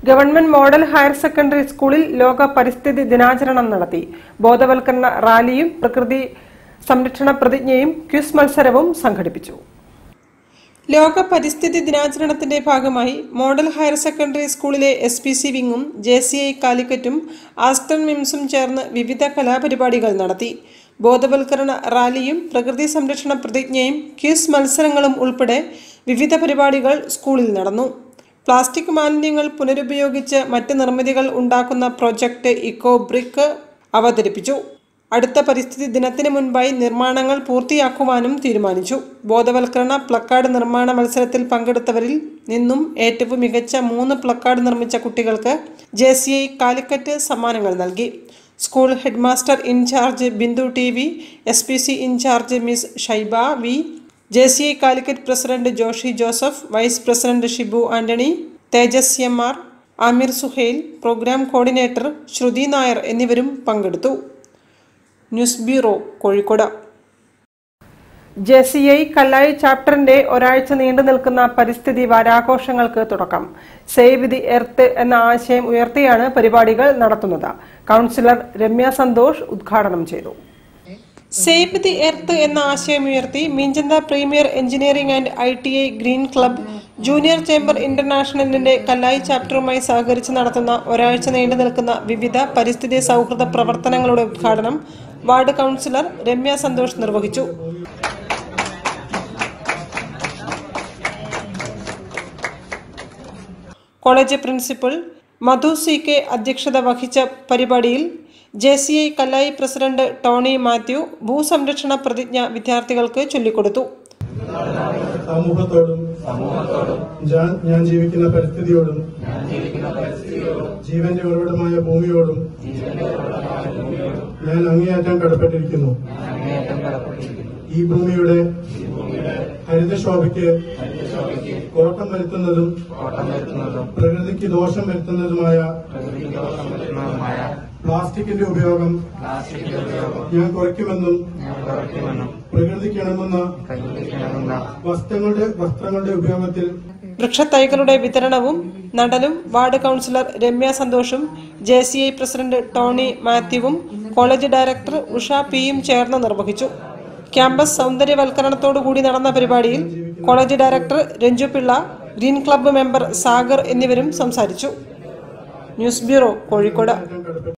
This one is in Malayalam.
ഗവൺമെന്റ് മോഡൽ ഹയർ സെക്കൻഡറി സ്കൂളിൽ ലോക പരിസ്ഥിതി ദിനാചരണം നടത്തി ബോധവൽക്കരണ റാലിയും പ്രകൃതി സംരക്ഷണ പ്രതിജ്ഞയും ക്വിസ് മത്സരവും സംഘടിപ്പിച്ചു ലോക പരിസ്ഥിതി ദിനാചരണത്തിന്റെ ഭാഗമായി മോഡൽ ഹയർ സെക്കൻഡറി സ്കൂളിലെ എസ് പി സി വിങ്ങും ജെ സി ഐ കാലിക്കറ്റും ആസ്റ്റൺ മിംസും ചേർന്ന് വിവിധ കലാപരിപാടികൾ നടത്തി ബോധവൽക്കരണ റാലിയും പ്രകൃതി സംരക്ഷണ പ്രതിജ്ഞയും ക്വിസ് മത്സരങ്ങളും ഉൾപ്പെടെ വിവിധ പരിപാടികൾ സ്കൂളിൽ നടന്നു പ്ലാസ്റ്റിക് മാലിന്യങ്ങൾ പുനരുപയോഗിച്ച് മറ്റ് നിർമ്മിതികൾ ഉണ്ടാക്കുന്ന പ്രൊജക്ട് ഇക്കോ ബ്രിക്ക് അവതരിപ്പിച്ചു അടുത്ത പരിസ്ഥിതി ദിനത്തിന് മുൻപായി നിർമ്മാണങ്ങൾ പൂർത്തിയാക്കുവാനും തീരുമാനിച്ചു ബോധവൽക്കരണ പ്ലക്കാർഡ് നിർമ്മാണ മത്സരത്തിൽ പങ്കെടുത്തവരിൽ നിന്നും ഏറ്റവും മികച്ച മൂന്ന് പ്ലക്കാർഡ് നിർമ്മിച്ച കുട്ടികൾക്ക് ജെ സി ഐ കാലിക്കറ്റ് സമ്മാനങ്ങൾ നൽകി school headmaster incharge Bindu T V S P C incharge miss Shaiba V J C I Calicut president Joshi Joseph vice president Shibu Antony Thejas M R Amir Suhail program coordinator Shruthi Nair എന്നിവരും പങ്കെടുത്തു news bureau Kozhikode J C I Kallayi ചാപ്റ്ററിന്റെ ഒരാഴ്ച നീണ്ടു നിൽക്കുന്ന പരിസ്ഥിതി വാരാഘോഷങ്ങൾക്ക് തുടക്കം സേവ് ദി എർത്ത് എന്ന ആശയം ഉയർത്തിയാണ് പരിപാടികൾ നടത്തുന്നത് കൗൺസിലർ രമ്യ സന്തോഷ് ഉദ്ഘാടനം ചെയ്തു സേവ് ദി എർത്ത് എന്ന ആശയമുയർത്തി Meenchanda premier engineering and I T I green club junior chamber ഇന്റർനാഷണലിന്റെ കല്ലായി ചാപ്റ്ററുമായി സഹകരിച്ച് നടത്തുന്ന ഒരാഴ്ച നീണ്ടു നിൽക്കുന്ന വിവിധ പരിസ്ഥിതി സൗഹൃദ പ്രവർത്തനങ്ങളുടെ ഉദ്ഘാടനം വാർഡ് കൗൺസിലർ രമ്യ സന്തോഷ് നിർവഹിച്ചു college principal Madhu C K അധ്യക്ഷത വഹിച്ച പരിപാടിയിൽ J C I Kallayi president Tony Mathew ഭൂസംരക്ഷണ പ്രതിജ്ഞ വിദ്യാർത്ഥികൾക്ക് ചൊല്ലിക്കൊടുത്തു സമൂഹത്തോടും ഞാൻ ഞാൻ ജീവിക്കുന്ന പരിസ്ഥിതിയോടും ജീവന്റെ ഉറവിടമായ ഭൂമിയോടും ഞാൻ അങ്ങേയറ്റം കടപ്പെട്ടിരിക്കുന്നു ഈ ഭൂമിയുടെ ഹരിതശോഭയ്ക്ക് കോട്ടം വരുത്തുന്നതും പ്രകൃതിക്ക് ദോഷം വരുത്തുന്നതുമായ പ്ലാസ്റ്റിക്കിന്റെ ഉപയോഗം ഞാൻ കുറയ്ക്കുമെന്നും പ്രകൃതിക്ക് ഇണങ്ങുന്ന വസ്ത്രങ്ങളുടെ വസ്ത്രങ്ങളുടെ ഉപയോഗത്തിൽ വൃക്ഷത്തൈകളുടെ വിതരണവും നടലും വാർഡ് കൗൺസിലർ രമ്യ സന്തോഷും J C I president Tony മാത്യുവും കോളേജ് ഡയറക്ടർ ഉഷ പിയും ചേർന്ന് നിർവഹിച്ചു ക്യാമ്പസ് സൗന്ദര്യവൽക്കരണത്തോടുകൂടി നടന്ന പരിപാടിയിൽ college director Ranju Pillai green club member Sagar എന്നിവരും സംസാരിച്ചു ന്യൂസ് ബ്യൂറോ കോഴിക്കോട്